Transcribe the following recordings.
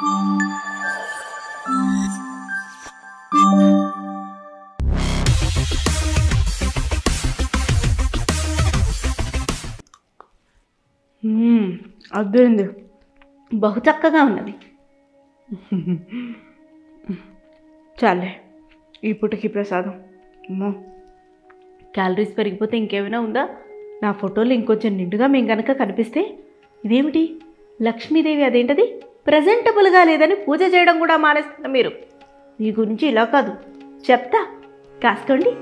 మ్మ్, అర్థమైంది బహు చక్కగా ఉన్నది చాలే ఈ పూటకి ప్రసాదం అమ్మో క్యాలరీస్ పెరిగిపోతే ఇంకేమైనా ఉందా నా ఫోటోలు ఇంకొంచెం నిండుగా మేము కనుక కనిపిస్తే ఇదేమిటి లక్ష్మీదేవి అదేంటది ప్రజెంటబుల్గా లేదని పూజ చేయడం కూడా మానేస్తున్న మీరు మీ గురించి ఇలా కాదు చెప్తా కాసుకోండి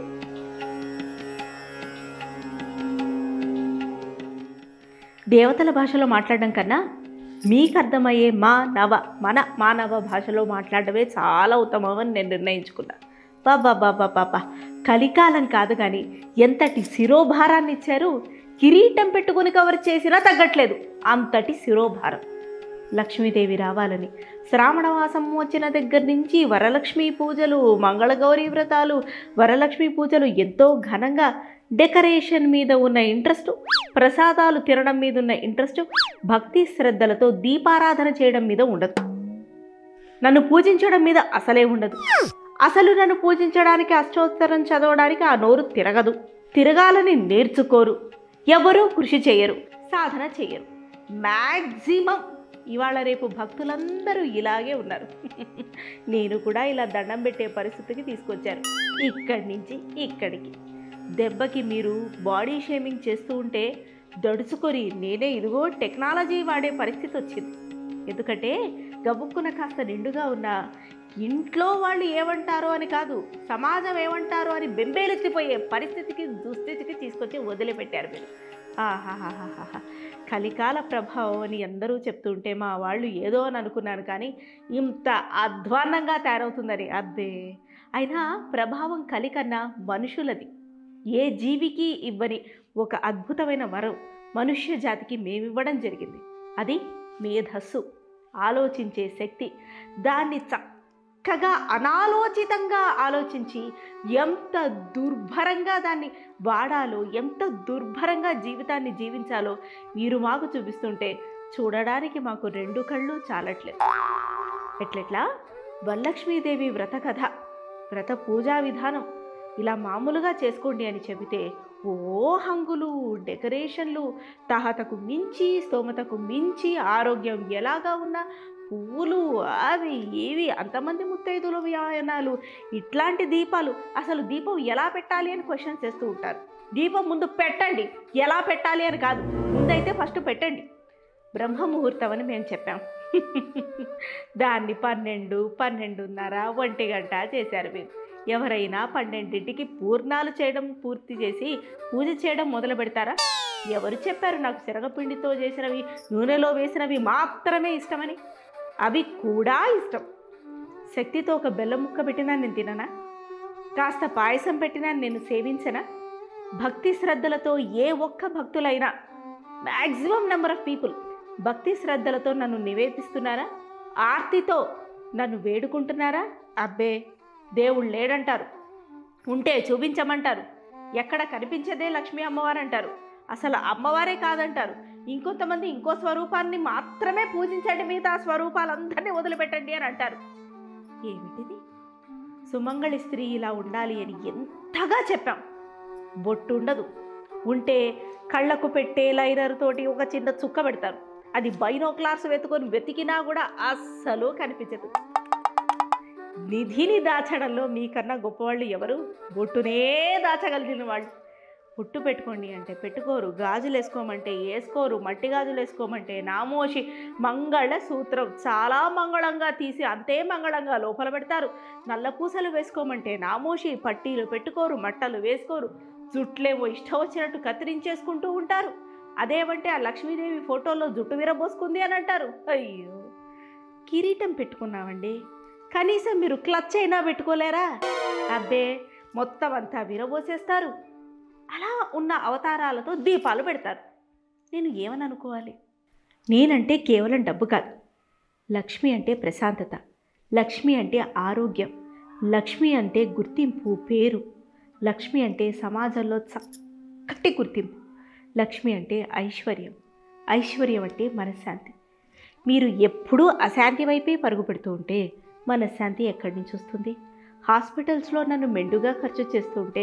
దేవతల భాషలో మాట్లాడడం కన్నా మీకు అర్థమయ్యే మా నవ మన మానవ భాషలో మాట్లాడడమే చాలా ఉత్తమమని నేను నిర్ణయించుకున్నా బాబా బాబా బాబా కలికాలం కాదు కానీ ఎంతటి శిరోభారాన్ని ఇచ్చారు కిరీటం పెట్టుకుని కవర్ చేసినా తగ్గట్లేదు అంతటి శిరోభారం లక్ష్మీదేవి రావాలని శ్రావణవాసం వచ్చిన దగ్గర నుంచి వరలక్ష్మి పూజలు మంగళగౌరి వ్రతాలు వరలక్ష్మి పూజలు ఎంతో ఘనంగా డెకరేషన్ మీద ఉన్న ఇంట్రెస్ట్ ప్రసాదాలు తినడం మీద ఉన్న ఇంట్రెస్ట్ భక్తి శ్రద్ధలతో దీపారాధన చేయడం మీద ఉండదు నన్ను పూజించడం మీద అసలే ఉండదు అసలు నన్ను పూజించడానికి అష్టోత్తరం చదవడానికి ఆ నోరు తిరగదు తిరగాలని నేర్చుకోరు ఎవరూ కృషి చేయరు సాధన చేయరు మ్యాక్సిమం ఇవాళ రేపు భక్తులందరూ ఇలాగే ఉన్నారు నేను కూడా ఇలా దండం పెట్టే పరిస్థితికి తీసుకొచ్చారు ఇక్కడి నుంచి ఇక్కడికి దెబ్బకి మీరు బాడీ షేమింగ్ చేస్తూ ఉంటే దడుచుకొని నేనే ఇదిగో టెక్నాలజీ వాడే పరిస్థితి వచ్చింది ఎందుకంటే గబుక్కున కాస్త నిండుగా ఉన్న ఇంట్లో వాళ్ళు ఏమంటారో అని కాదు సమాజం ఏమంటారో అని బెంబేలెత్తిపోయే పరిస్థితికి దుస్థితికి తీసుకొచ్చి వదిలిపెట్టారు మీరు ఆహాహాహాహా కలికాల ప్రభావం అని అందరూ చెప్తుంటే మా వాళ్ళు ఏదో అని అనుకున్నాను కానీ ఇంత అధ్వాన్నంగా తయారవుతుందని అబ్బే అయినా ప్రభావం కలికన్నా మనుషులది ఏ జీవికి ఇవ్వని ఒక అద్భుతమైన వరం మనుష్య జాతికి మేమివ్వడం జరిగింది అది మేధస్సు ఆలోచించే శక్తి దాన్ని చక్కగా అనాలోచితంగా ఆలోచించి ఎంత దుర్భరంగా దాన్ని వాడాలో ఎంత దుర్భరంగా జీవితాన్ని జీవించాలో మీరు మాకు చూపిస్తుంటే చూడడానికి మాకు రెండు కళ్ళు చాలట్లేదు ఎట్లెట్లా వరలక్ష్మీదేవి వ్రత కథ వ్రత పూజా విధానం ఇలా మామూలుగా చేసుకోండి అని చెబితే ఓ హంగులు డెకరేషన్లు తహతకు మించి స్తోమతకు మించి ఆరోగ్యం ఎలాగా ఉన్నా పువ్వులు అవి ఇవి అంతమంది ముత్తైదుల వ్యాయనాలు ఇట్లాంటి దీపాలు అసలు దీపం ఎలా పెట్టాలి అని క్వశ్చన్స్ చేస్తూ ఉంటారు దీపం ముందు పెట్టండి ఎలా పెట్టాలి అని కాదు ముందైతే ఫస్ట్ పెట్టండి బ్రహ్మ ముహూర్తం అని మేము చెప్పాం దాన్ని పన్నెండు పన్నెండున్నర ఒంటి గంట చేశారు మీరు ఎవరైనా పన్నెండింటికి పూర్ణాలు చేయడం పూర్తి చేసి పూజ చేయడం మొదలు పెడతారా ఎవరు చెప్పారు నాకు శనగపిండితో చేసినవి నూనెలో వేసినవి మాత్రమే ఇష్టమని అవి కూడా ఇష్టం శక్తితో ఒక బెల్లం ముక్క పెట్టినా నేను తిననా కాస్త పాయసం పెట్టినా నేను సేవించనా భక్తి శ్రద్ధలతో ఏ ఒక్క భక్తులైనా మ్యాక్సిమం నెంబర్ ఆఫ్ పీపుల్ భక్తి శ్రద్ధలతో నన్ను నివేదిస్తున్నారా ఆర్తితో నన్ను వేడుకుంటున్నారా అబ్బే దేవుడు లేడంటారు ఉంటే చూపించమంటారు ఎక్కడ కనిపించదే లక్ష్మీ అమ్మవారు అంటారు అసలు అమ్మవారే కాదంటారు ఇంకొంతమంది ఇంకో స్వరూపాన్ని మాత్రమే పూజించండి మిగతా స్వరూపాలందరినీ వదిలిపెట్టండి అని అంటారు ఏమిటిది సుమంగళి స్త్రీ ఇలా ఉండాలి అని ఎంతగా చెప్పాం బొట్టు ఉండదు ఉంటే కళ్ళకు పెట్టే లైనర్ తోటి ఒక చిన్న చుక్క పెడతారు అది బైనోక్లార్స్ వెతుకొని వెతికినా కూడా అస్సలు కనిపించదు నిధిని దాచడంలో మీకన్నా గొప్పవాళ్ళు ఎవరు బొట్టునే దాచగలిగిన వాళ్ళు పుట్టు పెట్టుకోండి అంటే పెట్టుకోరు గాజులు వేసుకోమంటే వేసుకోరు మట్టి గాజులు వేసుకోమంటే నామోషి మంగళ సూత్రం చాలా మంగళంగా తీసి అంతే మంగళంగా లోపల పెడతారు నల్ల పూసలు వేసుకోమంటే నామోషి పట్టీలు పెట్టుకోరు మట్టలు వేసుకోరు జుట్లేమో ఇష్టం వచ్చినట్టు కత్తిరించేసుకుంటూ ఉంటారు అదేమంటే ఆ లక్ష్మీదేవి ఫోటోలో జుట్టు విరబోసుకుంది అని అంటారు అయ్యో కిరీటం పెట్టుకున్నామండి కనీసం మీరు క్లచ్ అయినా పెట్టుకోలేరా అబ్బే మొత్తం అంతా విరబోసేస్తారు అలా ఉన్న అవతారాలతో దీపాలు పెడతారు నేను ఏమని అనుకోవాలి నేనంటే కేవలం డబ్బు కాదు లక్ష్మి అంటే ప్రశాంతత లక్ష్మి అంటే ఆరోగ్యం లక్ష్మి అంటే గుర్తింపు పేరు లక్ష్మి అంటే సమాజంలో చక్కటి గుర్తింపు లక్ష్మి అంటే ఐశ్వర్యం ఐశ్వర్యం అంటే మనశ్శాంతి మీరు ఎప్పుడూ అశాంతి వైపే పరుగు పెడుతూ ఉంటే మనశ్శాంతి ఎక్కడి నుంచి వస్తుంది హాస్పిటల్స్లో నన్ను మెండుగా ఖర్చు చేస్తుంటే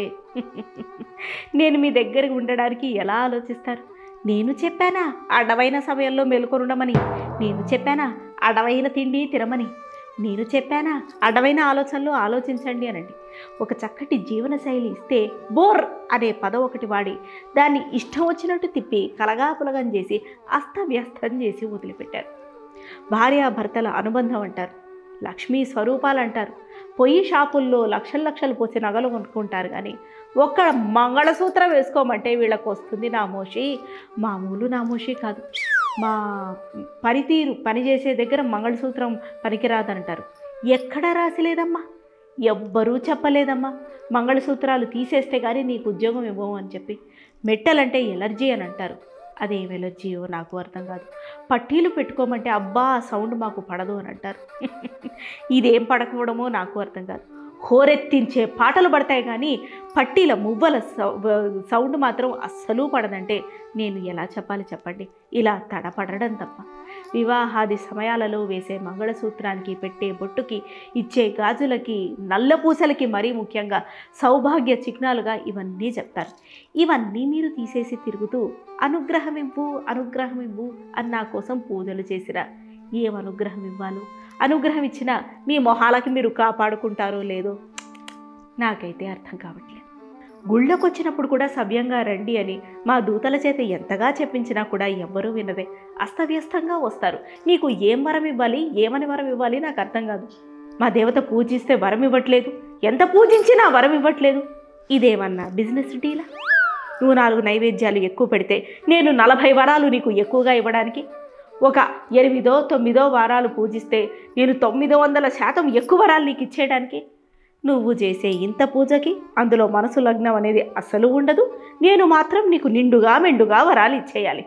నేను మీ దగ్గర ఉండడానికి ఎలా ఆలోచిస్తారు నేను చెప్పానా అడవైన సమయంలో మేలుకొనుండమని నేను చెప్పానా అడవైన తిండి తినమని నేను చెప్పానా అడవైన ఆలోచనలు ఆలోచించండి అనండి ఒక చక్కటి జీవనశైలి ఇస్తే బోర్ అనే పదం ఒకటి వాడి దాన్ని ఇష్టం వచ్చినట్టు తిప్పి కలగాపులగం చేసి అస్తవ్యస్తం చేసి వదిలిపెట్టారు భార్యాభర్తల అనుబంధం అంటారు లక్ష్మీ స్వరూపాలు అంటారు పొయ్యి షాపుల్లో లక్షల లక్షలు పోసి నగలు కొనుక్కుంటారు కానీ ఒక్క మంగళసూత్రం వేసుకోమంటే వీళ్ళకు వస్తుంది నామోషి మామూలు నామోషి కాదు మా పనితీరు పనిచేసే దగ్గర మంగళసూత్రం పనికిరాదంటారు ఎక్కడా రాసిలేదమ్మా ఎవ్వరూ చెప్పలేదమ్మా మంగళసూత్రాలు తీసేస్తే కానీ నీకు ఉద్యోగం ఇవ్వము అని చెప్పి మెట్టలంటే ఎలర్జీ అని అంటారు అదేం ఎలర్జీయో నాకు అర్థం కాదు పట్టీలు పెట్టుకోమంటే అబ్బా ఆ సౌండ్ మాకు పడదు అని అంటారు ఇదేం పడకపోవడమో నాకు అర్థం కాదు హోరెత్తించే పాటలు పడతాయి కానీ పట్టీల మువ్వల సౌ- సౌండ్ మాత్రం అస్సలు పడదంటే నేను ఎలా చెప్పాలి చెప్పండి ఇలా తడపడడం తప్ప వివాహాది సమయాలలో వేసే మంగళసూత్రానికి పెట్టే బొట్టుకి ఇచ్చే గాజులకి నల్ల పూసలకి మరీ ముఖ్యంగా సౌభాగ్య చిహ్నాలుగా ఇవన్నీ చెప్తారు ఇవన్నీ మీరు తీసేసి తిరుగుతూ అనుగ్రహం ఇవ్వు అనుగ్రహం ఇవ్వు అని నా కోసం పూజలు చేసిరా ఏం అనుగ్రహం ఇవ్వాలో అనుగ్రహం ఇచ్చినా మీ మొహాలకి మీరు కాపాడుకుంటారో లేదో నాకైతే అర్థం కావట్లేదు గుళ్ళకు వచ్చినప్పుడు కూడా సవ్యంగా రండి అని మా దూతల చేత ఎంతగా చెప్పించినా కూడా ఎవ్వరూ వినరే అస్తవ్యస్తంగా వస్తారు మీకు ఏం వరం ఇవ్వాలి ఏమని వరం ఇవ్వాలి నాకు అర్థం కాదు మా దేవత పూజిస్తే వరం ఇవ్వట్లేదు ఎంత పూజించినా వరం ఇవ్వట్లేదు ఇదేమన్నా బిజినెస్ డీలా నువ్వు నాలుగు నైవేద్యాలు ఎక్కువ పెడితే నేను నలభై వరాలు నీకు ఎక్కువగా ఇవ్వడానికి ఒక ఎనిమిదో తొమ్మిదో వారాలు పూజిస్తే నేను తొమ్మిది వందల శాతం ఎక్కువ వరాలు నీకు ఇచ్చేయడానికి నువ్వు చేసే ఇంత పూజకి అందులో మనసు లగ్నం అనేది అస్సలు ఉండదు నేను మాత్రం నీకు నిండుగా మెండుగా వరాలు ఇచ్చేయాలి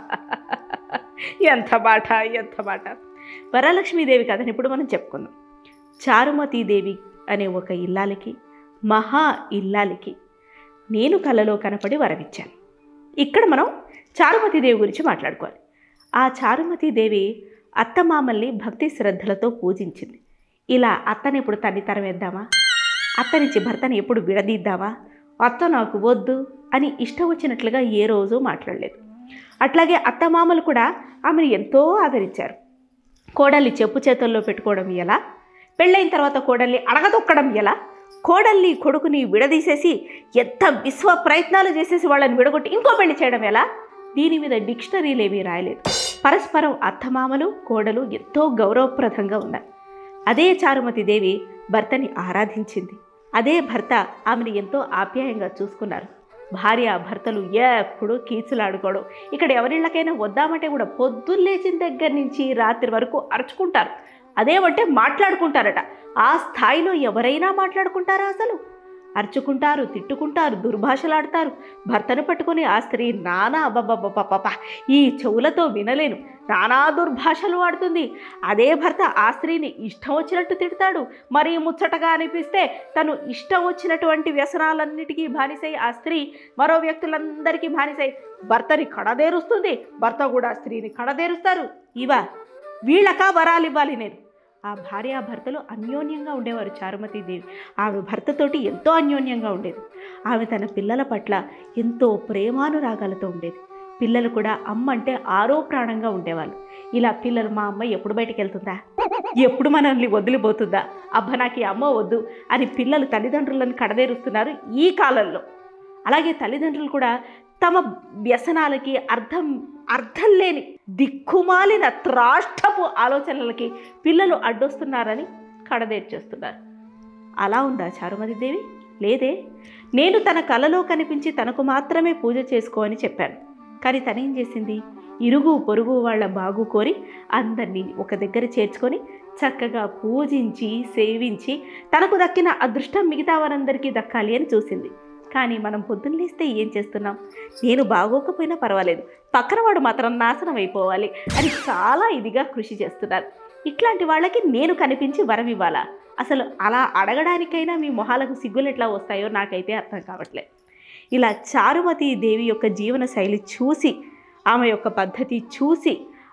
ఎంత బాట ఎంత బాట వరలక్ష్మీదేవి కథని ఇప్పుడు మనం చెప్పుకుందాం చారుమతీదేవి అనే ఒక ఇల్లాలికి మహా ఇల్లాలికి నేను కలలో కనపడి వరమిచ్చాను ఇక్కడ మనం చారుమతీదేవి గురించి మాట్లాడుకోవాలి ఆ చారుమతీదేవి అత్తమామల్ని భక్తి శ్రద్ధలతో పూజించింది ఇలా అత్తని ఇప్పుడు తన్ని తరవేద్దామా అత్తనిచ్చి భర్తని ఎప్పుడు విడదీద్దామా అత్త నాకు వద్దు అని ఇష్టం వచ్చినట్లుగా ఏ రోజు మాట్లాడలేదు అట్లాగే అత్తమామలు కూడా ఆమెను ఎంతో ఆదరించారు కోడల్ని చెప్పు చేతుల్లో పెట్టుకోవడం ఎలా పెళ్ళైన తర్వాత కోడల్ని అడగదొక్కడం ఎలా కోడల్ని కొడుకుని విడదీసేసి ఎంత విశ్వ ప్రయత్నాలు చేసేసి వాళ్ళని విడగొట్టి ఇంకో పెళ్లి చేయడం ఎలా దీని మీద డిక్షనరీలు ఏమీ రాయలేదు పరస్పరం అత్తమామలు కోడలు ఎంతో గౌరవప్రదంగా ఉన్నారు అదే చారుమతి దేవి భర్తని ఆరాధించింది అదే భర్త ఆమెను ఎంతో ఆప్యాయంగా చూసుకున్నారు భార్య భర్తలు ఎప్పుడు కీచులాడుకోవడం ఇక్కడ ఎవరిళ్ళకైనా వద్దామంటే కూడా పొద్దున్న లేచిన దగ్గర నుంచి రాత్రి వరకు అరుచుకుంటారు అదేమంటే మాట్లాడుకుంటారట ఆ స్థాయిలో ఎవరైనా మాట్లాడుకుంటారా అసలు అరుచుకుంటారు తిట్టుకుంటారు దుర్భాషలాడతారు భర్తను పట్టుకొని ఆ స్త్రీ నానా అబ్బబ్బబ్బబ్బబ్బ ఈ చెవులతో వినలేను నానా దుర్భాషలు వాడుతుంది అదే భర్త ఆ స్త్రీని ఇష్టం వచ్చినట్టు తిడతాడు మరీ ముచ్చటగా అనిపిస్తే తను ఇష్టం వచ్చినటువంటి వ్యసనాలన్నిటికీ బానిసై ఆ స్త్రీ మరో వ్యక్తులందరికీ బానిసై భర్తని కడదేరుస్తుంది భర్త కూడా స్త్రీని కడదేరుస్తారు ఇవా వీళ్ళకా వరాలు ఇవ్వాలి నేను ఆ భార్యాభర్తలు అన్యోన్యంగా ఉండేవారు చారుమతీదేవి ఆమె భర్తతోటి ఎంతో అన్యోన్యంగా ఉండేది ఆమె తన పిల్లల పట్ల ఎంతో ప్రేమానురాగాలతో ఉండేది పిల్లలు కూడా అమ్మ అంటే ఆరో ప్రాణంగా ఉండేవాళ్ళు ఇలా పిల్లలు మా అమ్మ ఎప్పుడు బయటికి వెళ్తుందా ఎప్పుడు మనల్ని వదిలిపోతుందా అబ్బ నాకు ఈ అమ్మ వద్దు అని పిల్లలు తల్లిదండ్రులను కడదేరుస్తున్నారు ఈ కాలంలో అలాగే తల్లిదండ్రులు కూడా తమ వ్యసనాలకి అర్థం అర్థం లేని దిక్కుమాలిన త్రాష్టపు ఆలోచనలకి పిల్లలు అడ్డొస్తున్నారని కడదేర్చేస్తున్నారు అలా ఉందా చారుమతి దేవి లేదే నేను తన కలలో కనిపించి తనకు మాత్రమే పూజ చేసుకో అని చెప్పాను కానీ తనేం చేసింది ఇరుగు పొరుగు వాళ్ళ బాగు కోరి అందరినీ ఒక దగ్గర చేర్చుకొని చక్కగా పూజించి సేవించి తనకు దక్కిన అదృష్టం మిగతా వారందరికీ దక్కాలి అని చూసింది కానీ మనం పొద్దున్న లేస్తే ఏం చేస్తున్నాం నేను బాగోకపోయినా పర్వాలేదు పక్కన వాడు మాత్రం నాశనం అయిపోవాలి అని చాలా ఇదిగా కృషి చేస్తున్నారు ఇట్లాంటి వాళ్ళకి నేను కనిపించి వరం ఇవ్వాలా అసలు అలా అడగడానికైనా మీ మొహాలకు సిగ్గులు ఎట్లా వస్తాయో నాకైతే అర్థం కావట్లే ఇలా చారుమతి దేవి యొక్క జీవన శైలి చూసి ఆమె యొక్క పద్ధతి చూసి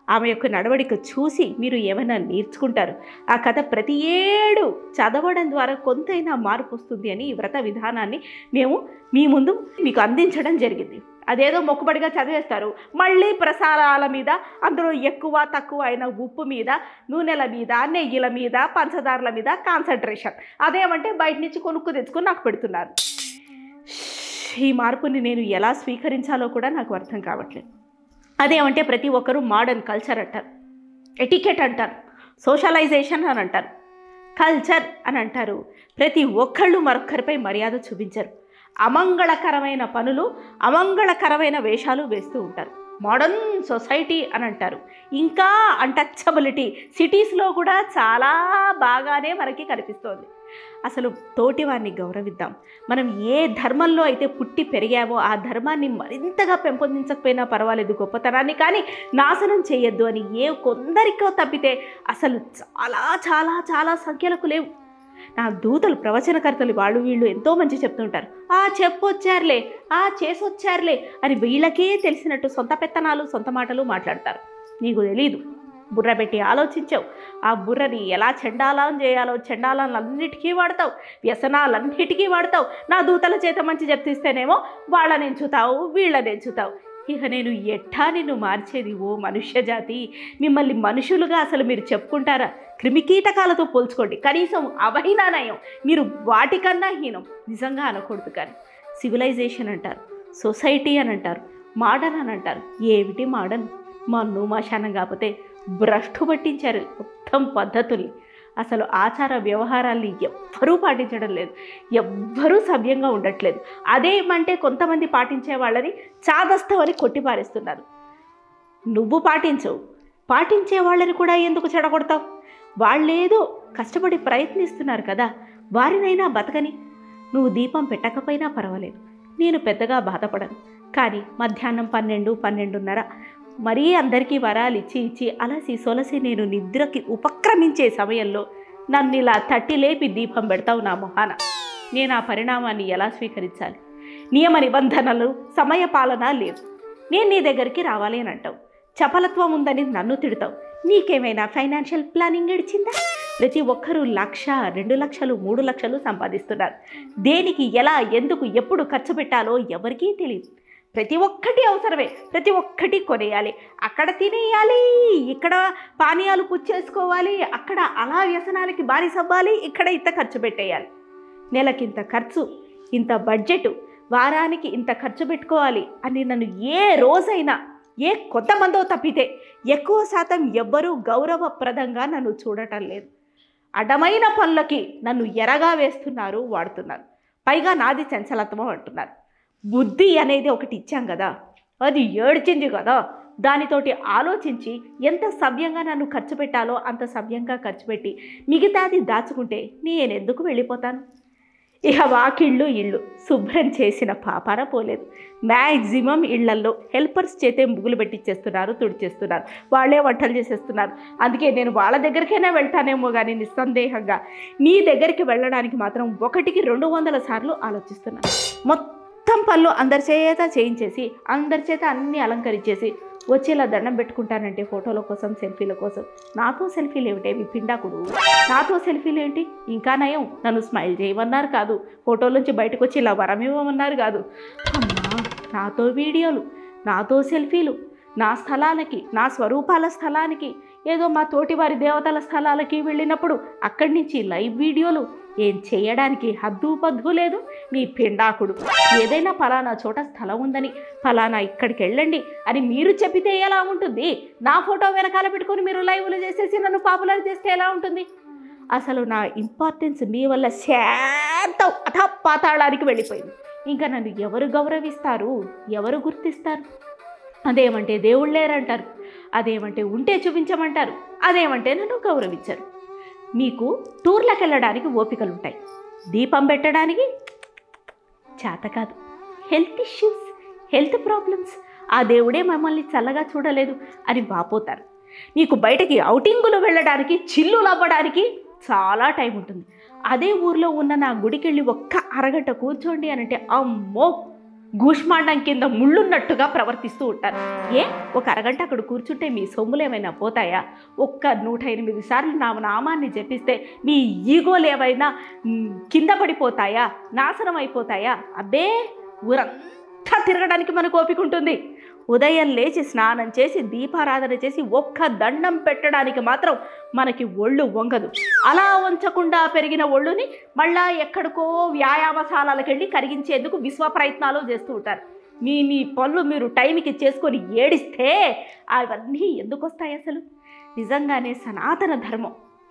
ఆమె యొక్క నడవడిక చూసి మీరు ఏమైనా నేర్చుకుంటారు ఆ కథ ప్రతి ఏడు చదవడం ద్వారా కొంతైనా మార్పు వస్తుంది అని ఈ వ్రత విధానాన్ని మేము మీ ముందు మీకు అందించడం జరిగింది అదేదో మొక్కుబడిగా చదివేస్తారు మళ్ళీ ప్రసారాల మీద అందులో ఎక్కువ తక్కువ అయిన ఉప్పు మీద నూనెల మీద నెయ్యిల మీద పంచదారుల మీద కాన్సన్ట్రేషన్ అదేమంటే బయట నుంచి కొనుక్కు తెచ్చుకొని నాకు పెడుతున్నారు ఈ మార్పుని నేను ఎలా స్వీకరించాలో కూడా నాకు అర్థం కావట్లేదు అదేమంటే ప్రతి ఒక్కరూ మోడర్న్ కల్చర్ అంటారు ఎటికెట్ అంటారు సోషలైజేషన్ అని అంటారు కల్చర్ అని అంటారు ప్రతి ఒక్కళ్ళు మరొక్కరిపై మర్యాద చూపించరు అమంగళకరమైన పనులు అమంగళకరమైన వేషాలు వేస్తూ ఉంటారు మోడర్న్ సొసైటీ అని అంటారు ఇంకా అన్టచబిలిటీ సిటీస్లో కూడా చాలా బాగానే మనకి కనిపిస్తోంది అసలు తోటివారిని గౌరవిద్దాం మనం ఏ ధర్మంలో అయితే పుట్టి పెరిగామో ఆ ధర్మాన్ని మరింతగా పెంపొందించకపోయినా పర్వాలేదు గొప్పతనాన్ని కానీ నాశనం చేయొద్దు అని ఏ కొందరికో తప్పితే అసలు చాలా చాలా చాలా సంఖ్యలకు లేవు నా దూతలు ప్రవచనకర్తలు వాళ్ళు వీళ్ళు ఎంతో మంచి చెప్తుంటారు ఆ చెప్పొచ్చారులే ఆ చేసొచ్చారులే అని వీళ్ళకే తెలిసినట్టు సొంత పెత్తనాలు సొంత మాటలు మాట్లాడతారు నీకు తెలీదు బుర్ర పెట్టి ఆలోచించావు ఆ బుర్రని ఎలా చెండాలం చేయాలో చెండాలన్నిటికీ వాడతావు వ్యసనాలన్నిటికీ వాడతావు నా దూతల చేత మంచి చెప్తిస్తేనేమో వాళ్ళని ఎంచుతావు వీళ్ళని ఎంచుతావు ఇక నేను ఎట్టా నిన్ను మార్చేది ఓ మనుష్య జాతి మిమ్మల్ని మనుషులుగా అసలు మీరు చెప్పుకుంటారా క్రిమికీటకాలతో పోల్చుకోండి కనీసం అవైనా నయం మీరు వాటికన్నా హీనం నిజంగా అనకూడదు కానీ సివిలైజేషన్ అంటారు సొసైటీ అని అంటారు మోడర్న్ అని అంటారు ఏమిటి మోడర్న్ మన్ను మశానం కాకపోతే భ్రష్టు పట్టించారు మొత్తం పద్ధతుల్ని అసలు ఆచార వ్యవహారాల్ని ఎవ్వరూ పాటించడం లేదు ఎవ్వరూ సవ్యంగా ఉండట్లేదు అదేమంటే కొంతమంది పాటించే వాళ్ళని చాదస్తమని కొట్టిపారేస్తున్నారు నువ్వు పాటించవు పాటించే వాళ్ళని కూడా ఎందుకు చెడగొడతావు వాళ్ళేదో కష్టపడి ప్రయత్నిస్తున్నారు కదా వారినైనా బతకని నువ్వు దీపం పెట్టకపోయినా పర్వాలేదు నేను పెద్దగా బాధపడను కానీ మధ్యాహ్నం పన్నెండు పన్నెండున్నర మరీ అందరికీ వరాలు ఇచ్చి ఇచ్చి అలసి సొలసి నేను నిద్రకి ఉపక్రమించే సమయంలో నన్ను ఇలా తట్టి లేపి దీపం పెడతావు నా మొహాన నేను ఆ పరిణామాన్ని ఎలా స్వీకరించాలి నియమ నిబంధనలు సమయపాలన లేవు నేను నీ దగ్గరికి రావాలి అని అంటావు చపలత్వం ఉందని నన్ను తిడతావు నీకేమైనా ఫైనాన్షియల్ ప్లానింగ్ గడిచిందా ప్రతి ఒక్కరూ లక్ష రెండు లక్షలు మూడు లక్షలు సంపాదిస్తున్నారు దేనికి ఎలా ఎందుకు ఎప్పుడు ఖర్చు పెట్టాలో ఎవరికీ తెలియదు ప్రతి ఒక్కటి అవసరమే ప్రతి ఒక్కటి కొనేయాలి అక్కడ తినేయాలి ఇక్కడ పానీయాలు పుచ్చేసుకోవాలి అక్కడ అలా వ్యసనాలకి బానిసవ్వాలి ఇక్కడ ఇంత ఖర్చు పెట్టేయాలి నెలకింత ఖర్చు ఇంత బడ్జెట్ వారానికి ఇంత ఖర్చు పెట్టుకోవాలి అని నన్ను ఏ రోజైనా ఏ కొంతమందో తప్పితే ఎక్కువ శాతం ఎవ్వరూ గౌరవప్రదంగా నన్ను చూడటం లేదు అడ్డమైన పనులకి నన్ను ఎరగా వేస్తున్నారు వాడుతున్నారు పైగా నాది చంచలత్వం అంటున్నారు బుద్ధి అనేది ఒకటి ఇచ్చాం కదా అది ఏడ్చింది కదా దానితోటి ఆలోచించి ఎంత సవ్యంగా నన్ను ఖర్చు పెట్టాలో అంత సవ్యంగా ఖర్చు పెట్టి మిగతాది దాచుకుంటే నేనెందుకు వెళ్ళిపోతాను ఇక వాకిళ్ళు ఇళ్ళు శుభ్రం చేసిన పాపాన పోలేదు మ్యాక్సిమం ఇళ్లల్లో హెల్పర్స్ చేతే ముగ్గులు పెట్టించేస్తున్నారు తుడిచేస్తున్నారు వాళ్ళే వంటలు చేసేస్తున్నారు అందుకే నేను వాళ్ళ దగ్గరికైనా వెళ్తానేమో కానీ నిస్సందేహంగా నీ దగ్గరికి వెళ్ళడానికి మాత్రం ఒకటికి రెండు వందల సార్లు ఆలోచిస్తున్నాను మొత్తం పనులు అందరి చేత చేయించేసి అందరి చేత అన్నీ అలంకరించేసి వచ్చి ఇలా దండం పెట్టుకుంటానంటే ఫోటోల కోసం సెల్ఫీల కోసం నాతో సెల్ఫీలు ఏమిటేవి పిండాకుడు నాతో సెల్ఫీలు ఏంటి ఇంకా నయం నన్ను స్మైల్ చేయమన్నారు కాదు ఫోటోల నుంచి బయటకు వచ్చి ఇలా వరం ఇవ్వమన్నారు కాదు అమ్మా నాతో వీడియోలు నాతో సెల్ఫీలు నా స్థలాలకి నా స్వరూపాల స్థలానికి ఏదో మా తోటివారి దేవతల స్థలాలకి వెళ్ళినప్పుడు అక్కడి నుంచి లైవ్ వీడియోలు ఏం చేయడానికి హద్దు పద్దు లేదు మీ పిండాకుడు ఏదైనా ఫలానా చోట స్థలం ఉందని ఫలానా ఇక్కడికి వెళ్ళండి అని మీరు చెప్పితే ఎలా ఉంటుంది నా ఫోటో వెనకాల పెట్టుకొని మీరు లైవ్లు చేసేసి నన్ను పాపులర్ చేస్తే ఎలా ఉంటుంది అసలు నా ఇంపార్టెన్స్ మీ వల్ల శాంతం అథపాతాళానికి వెళ్ళిపోయింది ఇంకా నన్ను ఎవరు గౌరవిస్తారు ఎవరు గుర్తిస్తారు అదేమంటే దేవుళ్ళు లేరంటారు అదేమంటే ఉంటే చూపించమంటారు అదేమంటే నన్ను గౌరవించరు మీకు టూర్లకు వెళ్ళడానికి ఓపికలు ఉంటాయి దీపం పెట్టడానికి చేత కాదు హెల్త్ ఇష్యూస్ హెల్త్ ప్రాబ్లమ్స్ ఆ దేవుడే మమ్మల్ని చల్లగా చూడలేదు అని వాపోతారు మీకు బయటకి ఔటింగులు వెళ్ళడానికి చిల్లులు అవ్వడానికి చాలా టైం ఉంటుంది అదే ఊర్లో ఉన్న నా గుడికి వెళ్ళి ఒక్క అరగంట కూర్చోండి అని అంటే అమ్మో గూష్మాండం కింద ముళ్ళున్నట్టుగా ప్రవర్తిస్తూ ఉంటారు ఏ ఒక అరగంట అక్కడ కూర్చుంటే మీ సొమ్ములు ఏమైనా పోతాయా ఒక్క నూట ఎనిమిది సార్లు నా నామాన్ని జపిస్తే మీ ఈగోలు ఏమైనా మ్, కింద పడిపోతాయా నాశనం అయిపోతాయా అబ్బే ఊరంతా తిరగడానికి మనకు ఓపిక ఉంటుంది ఉదయం లేచి స్నానం చేసి దీపారాధన చేసి ఒక్క దండం పెట్టడానికి మాత్రం మనకి ఒళ్ళు వంగదు అలా వంచకుండా పెరిగిన ఒళ్ళుని మళ్ళా ఎక్కడికో వ్యాయామశాలలకు వెళ్ళి కరిగించేందుకు విశ్వ ప్రయత్నాలు చేస్తూ ఉంటారు మీ మీ పనులు మీరు టైంకి చేసుకొని ఏడిస్తే అవన్నీ ఎందుకు వస్తాయి అసలు నిజంగానే సనాతన ధర్మం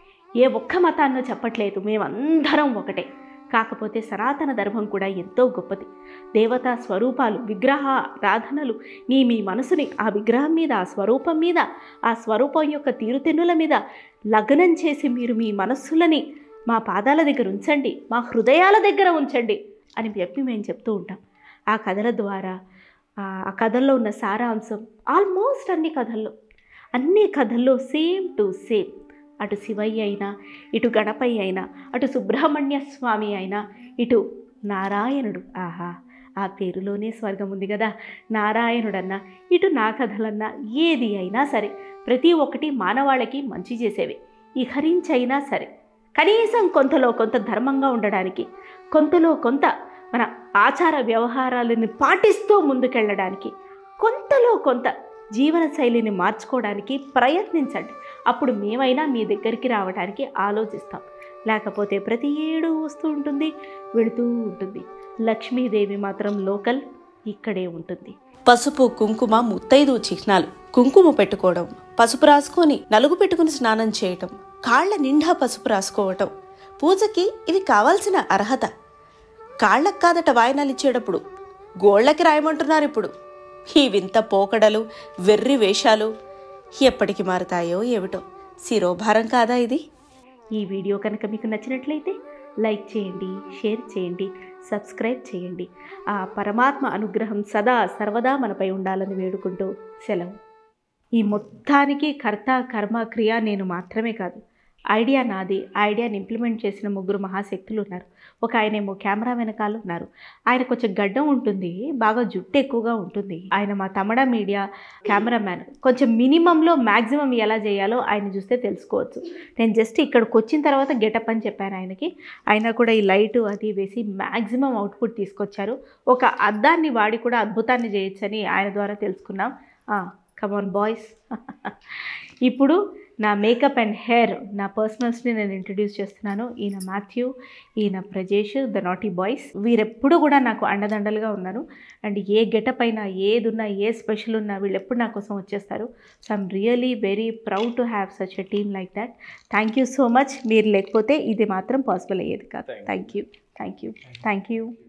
ఏ ఒక్క మతాన్నో చెప్పట్లేదు మేమందరం ఒకటే కాకపోతే సనాతన ధర్మం కూడా ఎంతో గొప్పది దేవతా స్వరూపాలు విగ్రహ ఆరాధనలు మీ మీ మనసుని ఆ విగ్రహం మీద ఆ స్వరూపం మీద ఆ స్వరూపం యొక్క తీరుతెన్నుల మీద లగ్నం చేసి మీరు మీ మనస్సులని మా పాదాల దగ్గర ఉంచండి మా హృదయాల దగ్గర ఉంచండి అని చెప్పి మేము చెప్తూ ఉంటాం ఆ కథల ద్వారా ఆ ఆ కథల్లో ఉన్న సారాంశం ఆల్మోస్ట్ అన్ని కథల్లో అన్ని కథల్లో సేమ్ టు సేమ్ అటు శివయ్య అయినా ఇటు గణపయ్య అయినా అటు సుబ్రహ్మణ్య స్వామి అయినా ఇటు నారాయణుడు ఆహా ఆ పేరులోనే స్వర్గం ఉంది కదా నారాయణుడన్నా ఇటు నా కథలన్నా ఏది అయినా సరే ప్రతి ఒక్కటి మానవాళికి మంచి చేసేవి ఇహరించైనా సరే కనీసం కొంతలో కొంత ధర్మంగా ఉండడానికి కొంతలో కొంత మన ఆచార వ్యవహారాలను పాటిస్తూ ముందుకెళ్ళడానికి కొంతలో కొంత జీవన శైలిని మార్చుకోవడానికి ప్రయత్నించండి అప్పుడు మేమైనా మీ దగ్గరికి రావడానికి ఆలోచిస్తాం లేకపోతే ప్రతి ఏడు వస్తూ ఉంటుంది వెళుతూ ఉంటుంది లక్ష్మీదేవి మాత్రం లోకల్ ఇక్కడే ఉంటుంది పసుపు కుంకుమ ముత్తైదు చిహ్నాలు కుంకుమ పెట్టుకోవడం పసుపు రాసుకొని నలుగు పెట్టుకుని స్నానం చేయటం కాళ్ల నిండా పసుపు రాసుకోవటం పూజకి ఇవి కావాల్సిన అర్హత కాళ్ళకు కాదట వాయనాలు ఇచ్చేటప్పుడు గోళ్ళకి రాయమంటున్నారు ఇప్పుడు ఈ వింత పోకడలు వెర్రి వేషాలు ఎప్పటికి మారుతాయో ఏమిటో శిరోభారం కాదా ఇది ఈ వీడియో కనుక మీకు నచ్చినట్లయితే లైక్ చేయండి షేర్ చేయండి సబ్స్క్రైబ్ చేయండి ఆ పరమాత్మ అనుగ్రహం సదా సర్వదా మనపై ఉండాలని వేడుకుంటూ సెలవు ఈ మొత్తానికి కర్త కర్మ క్రియ నేను మాత్రమే కాదు ఐడియా నాది ఆ ఐడియాని ఇంప్లిమెంట్ చేసిన ముగ్గురు మహాశక్తులు ఉన్నారు ఒక ఆయనేమో కెమెరా వెనకాల ఉన్నారు ఆయన కొంచెం గడ్డం ఉంటుంది బాగా జుట్టు ఎక్కువగా ఉంటుంది ఆయన మా తమిళ మీడియా కెమెరామ్యాన్ కొంచెం మినిమంలో మ్యాక్సిమం ఎలా చేయాలో ఆయన చూస్తే తెలుసుకోవచ్చు నేను జస్ట్ ఇక్కడికి వచ్చిన తర్వాత గెటప్ అని చెప్పాను ఆయనకి ఆయన కూడా ఈ లైట్ అది వేసి మ్యాక్సిమం అవుట్పుట్ తీసుకొచ్చారు ఒక అద్దాన్ని వాడి కూడా అద్భుతాన్ని చేయొచ్చని ఆయన ద్వారా తెలుసుకున్నాం కమాన్ బాయ్స్ ఇప్పుడు నా మేకప్ అండ్ హెయిర్ నా పర్సనల్స్ని నేను ఇంట్రడ్యూస్ చేస్తున్నాను ఈయన మాథ్యూ ఈయన ప్రజేష్ ద నాటీ బాయ్స్ వీరెప్పుడు కూడా నాకు అండదండలుగా ఉన్నారు అండ్ ఏ గెటప్ అయినా ఏది ఉన్నా ఏ స్పెషల్ ఉన్నా వీళ్ళు ఎప్పుడు నా కోసం వచ్చేస్తారు so I'm really very proud to have such a team like that thank you so much మీరు లేకపోతే ఇది మాత్రం పాసిబుల్ అయ్యేది కాదు thank you thank you thank you